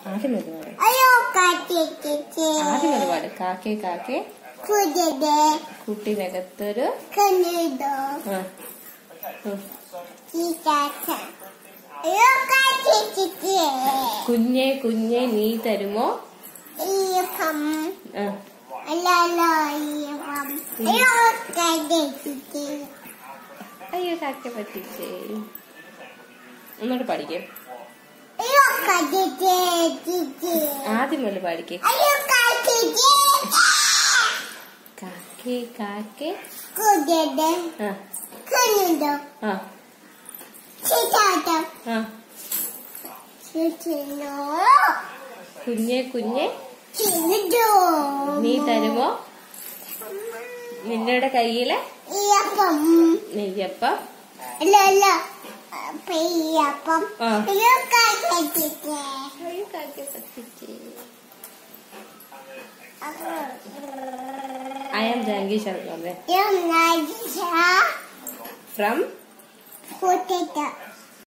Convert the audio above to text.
ആദ്യം അത് പാട് അയ്യോ കാട്ടിട്ട് ആദ്യം അത് പാട് കാക്കേ കാക്കേ കുതിരെ കുട്ടിനകത്തൊരു കണ്ണിടോ ആ ഉം. ചീറ്റാച്ച അയ്യോ കാട്ടിട്ട് കുഞ്ഞെ കുഞ്ഞെ നീ തരുമോ ഈപ്പം ആ അല്ലല്ലോ ഈപ്പം അയ്യോ കാട്ടിട്ട് അയ്യോ കാക്ക പറ്റിച്ചേ ഒന്നോട്ട് പാടിക്കേ അയ്യോ കാട്ടിട്ട് ആദ്യം മുതൽ പാടിക്കേ അയ്യോ കാട്ടിട്ട് കാക്കേ കാക്കേ കുതിരെ ആ കണ്ണിടോ ആ ചീറ്റാച്ച ആ ചീറ്റിനോ കുഞ്ഞെ കുഞ്ഞെ ചീറ്റോ നീ തരുമോ നിങ്ങളുടെ കയ്യില് ഈയപ്പം നെയ്യപ്പം അല്ല അല്ല പെയ്യപ്പം ആ അയ്യോ കാട്ടിട്ട് അയ്യോ കാക്ക പറ്റിച്ചേ I am Janki Sharma Yung nagsa from potato.